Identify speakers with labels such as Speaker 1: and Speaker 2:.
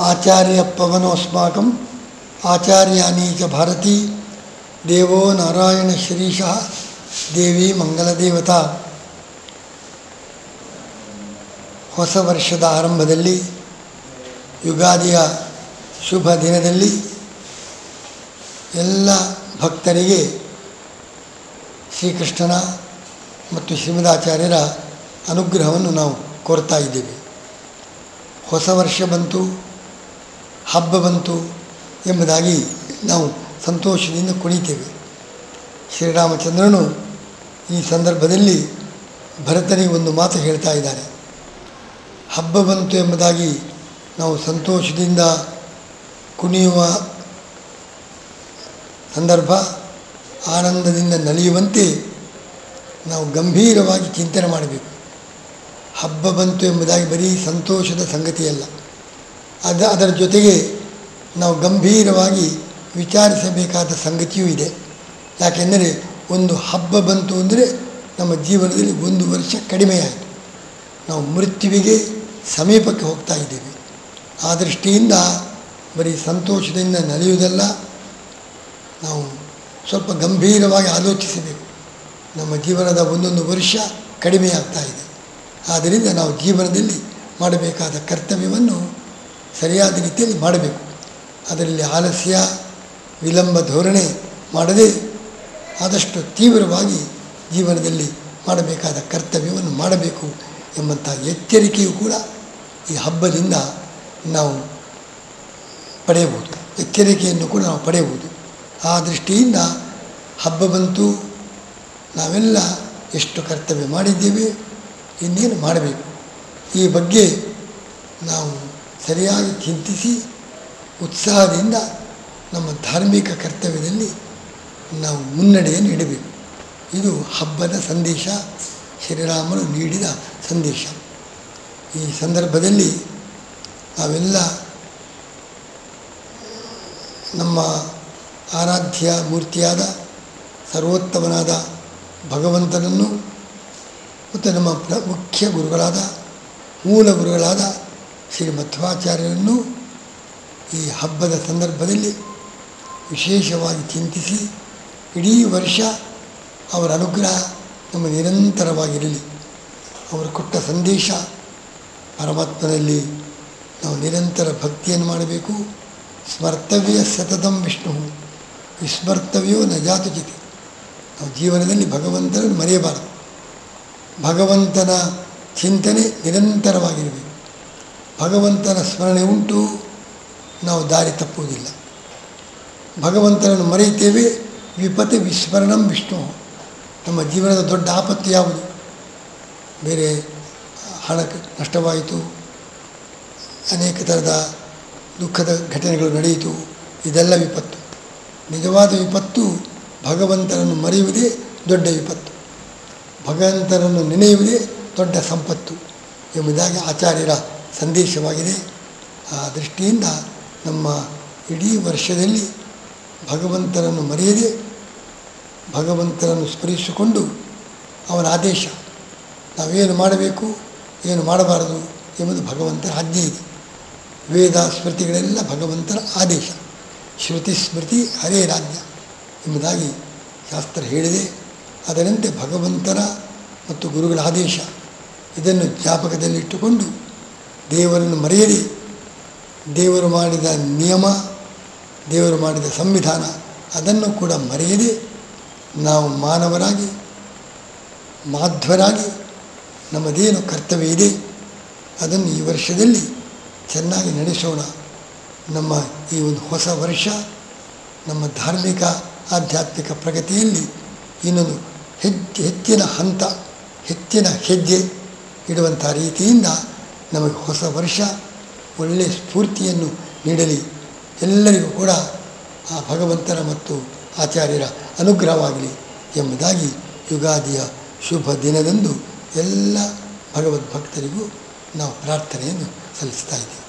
Speaker 1: ಆಚಾರ್ಯ ಪವನೋಸ್ಮಾಕಂ ಆಚಾರ್ಯಾನಿ ಚ ಭಾರತಿ ದೇವೋ ನಾರಾಯಣ ಶ್ರೀಶಃ ದೇವಿ ಮಂಗಲದೇವತಾ ಹೊಸ ವರ್ಷದ ಆರಂಭದಲ್ಲಿ ಯುಗಾದಿಯ ಶುಭ ದಿನದಲ್ಲಿ ಎಲ್ಲ ಭಕ್ತರಿಗೆ ಶ್ರೀಕೃಷ್ಣನ ಮತ್ತು ಶ್ರೀಮದಾಚಾರ್ಯರ ಅನುಗ್ರಹವನ್ನು ನಾವು ಕೋರ್ತಾ ಇದ್ದೇವೆ ಹೊಸ ವರ್ಷ ಬಂತು ಹಬ್ಬ ಬಂತು ಎಂಬುದಾಗಿ ನಾವು ಸಂತೋಷದಿಂದ ಕುಣಿತೇವೆ ಶ್ರೀರಾಮಚಂದ್ರನು ಈ ಸಂದರ್ಭದಲ್ಲಿ ಭರತನಿಗೆ ಒಂದು ಮಾತು ಹೇಳ್ತಾ ಇದ್ದಾರೆ ಹಬ್ಬ ಬಂತು ಎಂಬುದಾಗಿ ನಾವು ಸಂತೋಷದಿಂದ ಕುಣಿಯುವ ಸಂದರ್ಭ ಆನಂದದಿಂದ ನಲಿಯುವಂತೆ ನಾವು ಗಂಭೀರವಾಗಿ ಚಿಂತನೆ ಮಾಡಬೇಕು ಹಬ್ಬ ಬಂತು ಎಂಬುದಾಗಿ ಬರೀ ಸಂತೋಷದ ಸಂಗತಿಯಲ್ಲ ಅದ ಅದರ ಜೊತೆಗೆ ನಾವು ಗಂಭೀರವಾಗಿ ವಿಚಾರಿಸಬೇಕಾದ ಸಂಗತಿಯೂ ಇದೆ ಯಾಕೆಂದರೆ ಒಂದು ಹಬ್ಬ ಬಂತು ಅಂದರೆ ನಮ್ಮ ಜೀವನದಲ್ಲಿ ಒಂದು ವರ್ಷ ಕಡಿಮೆಯಾಯಿತು ನಾವು ಮೃತ್ಯುವಿಗೆ ಸಮೀಪಕ್ಕೆ ಹೋಗ್ತಾ ಇದ್ದೇವೆ ಆ ದೃಷ್ಟಿಯಿಂದ ಬರೀ ಸಂತೋಷದಿಂದ ನಲಿಯುವುದಲ್ಲ ನಾವು ಸ್ವಲ್ಪ ಗಂಭೀರವಾಗಿ ಆಲೋಚಿಸಬೇಕು ನಮ್ಮ ಜೀವನದ ಒಂದೊಂದು ವರ್ಷ ಕಡಿಮೆಯಾಗ್ತಾ ಇದೆ ಆದ್ದರಿಂದ ನಾವು ಜೀವನದಲ್ಲಿ ಮಾಡಬೇಕಾದ ಕರ್ತವ್ಯವನ್ನು ಸರಿಯಾದ ರೀತಿಯಲ್ಲಿ ಮಾಡಬೇಕು ಅದರಲ್ಲಿ ಆಲಸ್ಯ ವಿಳಂಬ ಧೋರಣೆ ಮಾಡದೆ ಆದಷ್ಟು ತೀವ್ರವಾಗಿ ಜೀವನದಲ್ಲಿ ಮಾಡಬೇಕಾದ ಕರ್ತವ್ಯವನ್ನು ಮಾಡಬೇಕು ಎಂಬಂಥ ಎಚ್ಚರಿಕೆಯು ಕೂಡ ಈ ಹಬ್ಬದಿಂದ ನಾವು ಪಡೆಯಬಹುದು ಎಚ್ಚರಿಕೆಯನ್ನು ಕೂಡ ನಾವು ಪಡೆಯಬಹುದು ಆ ದೃಷ್ಟಿಯಿಂದ ಹಬ್ಬ ಬಂತು ನಾವೆಲ್ಲ ಎಷ್ಟು ಕರ್ತವ್ಯ ಮಾಡಿದ್ದೇವೆ ಇನ್ನೇನು ಮಾಡಬೇಕು ಈ ಬಗ್ಗೆ ನಾವು ಸರಿಯಾಗಿ ಚಿಂತಿಸಿ ಉತ್ಸಾಹದಿಂದ ನಮ್ಮ ಧಾರ್ಮಿಕ ಕರ್ತವ್ಯದಲ್ಲಿ ನಾವು ಮುನ್ನಡೆಯನ್ನು ಇಡಬೇಕು ಇದು ಹಬ್ಬದ ಸಂದೇಶ ಶ್ರೀರಾಮನು ನೀಡಿದ ಸಂದೇಶ ಈ ಸಂದರ್ಭದಲ್ಲಿ ನಾವೆಲ್ಲ ನಮ್ಮ ಆರಾಧ್ಯ ಮೂರ್ತಿಯಾದ ಸರ್ವೋತ್ತಮನಾದ ಭಗವಂತನನ್ನು ಮತ್ತು ನಮ್ಮ ಪ್ರ ಮುಖ್ಯ ಗುರುಗಳಾದ ಮೂಲ ಗುರುಗಳಾದ ಶ್ರೀ ಮಧ್ವಾಚಾರ್ಯರನ್ನು ಈ ಹಬ್ಬದ ಸಂದರ್ಭದಲ್ಲಿ ವಿಶೇಷವಾಗಿ ಚಿಂತಿಸಿ ಇಡೀ ವರ್ಷ ಅವರ ಅನುಗ್ರಹ ನಮ್ಮ ನಿರಂತರವಾಗಿರಲಿ ಅವರು ಕೊಟ್ಟ ಸಂದೇಶ ಪರಮಾತ್ಮನಲ್ಲಿ ನಾವು ನಿರಂತರ ಭಕ್ತಿಯನ್ನು ಮಾಡಬೇಕು ಸ್ಮರ್ತವ್ಯ ಸತತಂ ವಿಷ್ಣು ವಿಸ್ಮರ್ತವ್ಯೋ ನ ಜಾತುಚಿತಿ ನಾವು ಜೀವನದಲ್ಲಿ ಭಗವಂತನನ್ನು ಮರೆಯಬಾರದು ಭಗವಂತನ ಚಿಂತನೆ ನಿರಂತರವಾಗಿರಬೇಕು ಭಗವಂತನ ಸ್ಮರಣೆ ಉಂಟು ನಾವು ದಾರಿ ತಪ್ಪುವುದಿಲ್ಲ ಭಗವಂತನನ್ನು ಮರೆಯುತ್ತೇವೆ ವಿಪತ್ತು ವಿಸ್ಮರಣಂ ವಿಷ್ಣು ನಮ್ಮ ಜೀವನದ ದೊಡ್ಡ ಆಪತ್ತು ಯಾವುದು ಬೇರೆ ಹಣ ನಷ್ಟವಾಯಿತು ಅನೇಕ ಥರದ ದುಃಖದ ಘಟನೆಗಳು ನಡೆಯಿತು ಇದೆಲ್ಲ ವಿಪತ್ತು ನಿಜವಾದ ವಿಪತ್ತು ಭಗವಂತನನ್ನು ಮರೆಯುವುದೇ ದೊಡ್ಡ ವಿಪತ್ತು ಭಗವಂತನನ್ನು ನೆನೆಯುವುದೇ ದೊಡ್ಡ ಸಂಪತ್ತು ಎಂಬುದಾಗಿ ಆಚಾರ್ಯರ ಸಂದೇಶವಾಗಿದೆ ಆ ದೃಷ್ಟಿಯಿಂದ ನಮ್ಮ ಇಡೀ ವರ್ಷದಲ್ಲಿ ಭಗವಂತನನ್ನು ಮರೆಯದೆ ಭಗವಂತನನ್ನು ಸ್ಮರಿಸಿಕೊಂಡು ಅವನ ಆದೇಶ ನಾವೇನು ಮಾಡಬೇಕು ಏನು ಮಾಡಬಾರದು ಎಂಬುದು ಭಗವಂತನ ಆಜ್ಞೆ ಇದೆ ವೇದ ಸ್ಮೃತಿಗಳೆಲ್ಲ ಭಗವಂತನ ಆದೇಶ ಶ್ರುತಿ ಸ್ಮೃತಿ ಹರೇ ರಾಜ್ಯ ಎಂಬುದಾಗಿ ಶಾಸ್ತ್ರ ಹೇಳಿದೆ ಅದರಂತೆ ಭಗವಂತನ ಮತ್ತು ಗುರುಗಳ ಆದೇಶ ಇದನ್ನು ಜ್ಞಾಪಕದಲ್ಲಿಟ್ಟುಕೊಂಡು ದೇವರನ್ನು ಮರೆಯದೆ ದೇವರು ಮಾಡಿದ ನಿಯಮ ದೇವರು ಮಾಡಿದ ಸಂವಿಧಾನ ಅದನ್ನು ಕೂಡ ಮರೆಯದೆ ನಾವು ಮಾನವರಾಗಿ ಮಾಧ್ವರಾಗಿ ನಮ್ಮದೇನು ಕರ್ತವ್ಯ ಇದೆ ಅದನ್ನು ಈ ವರ್ಷದಲ್ಲಿ ಚೆನ್ನಾಗಿ ನಡೆಸೋಣ ನಮ್ಮ ಈ ಒಂದು ಹೊಸ ವರ್ಷ ನಮ್ಮ ಧಾರ್ಮಿಕ ಆಧ್ಯಾತ್ಮಿಕ ಪ್ರಗತಿಯಲ್ಲಿ ಇನ್ನೊಂದು ಹೆಜ್ಜೆ ಹೆಚ್ಚಿನ ಹಂತ ಹೆಚ್ಚಿನ ಹೆಜ್ಜೆ ಇಡುವಂಥ ರೀತಿಯಿಂದ ನಮಗೆ ಹೊಸ ವರ್ಷ ಒಳ್ಳೆಯ ಸ್ಫೂರ್ತಿಯನ್ನು ನೀಡಲಿ ಎಲ್ಲರಿಗೂ ಕೂಡ ಆ ಭಗವಂತನ ಮತ್ತು ಆಚಾರ್ಯರ ಅನುಗ್ರಹವಾಗಲಿ ಎಂಬುದಾಗಿ ಯುಗಾದಿಯ ಶುಭ ದಿನದಂದು ಎಲ್ಲ ಭಗವದ್ಭಕ್ತರಿಗೂ ನಾವು ಪ್ರಾರ್ಥನೆಯನ್ನು ಸಲ್ಲಿಸ್ತಾ ಇದ್ದೀವಿ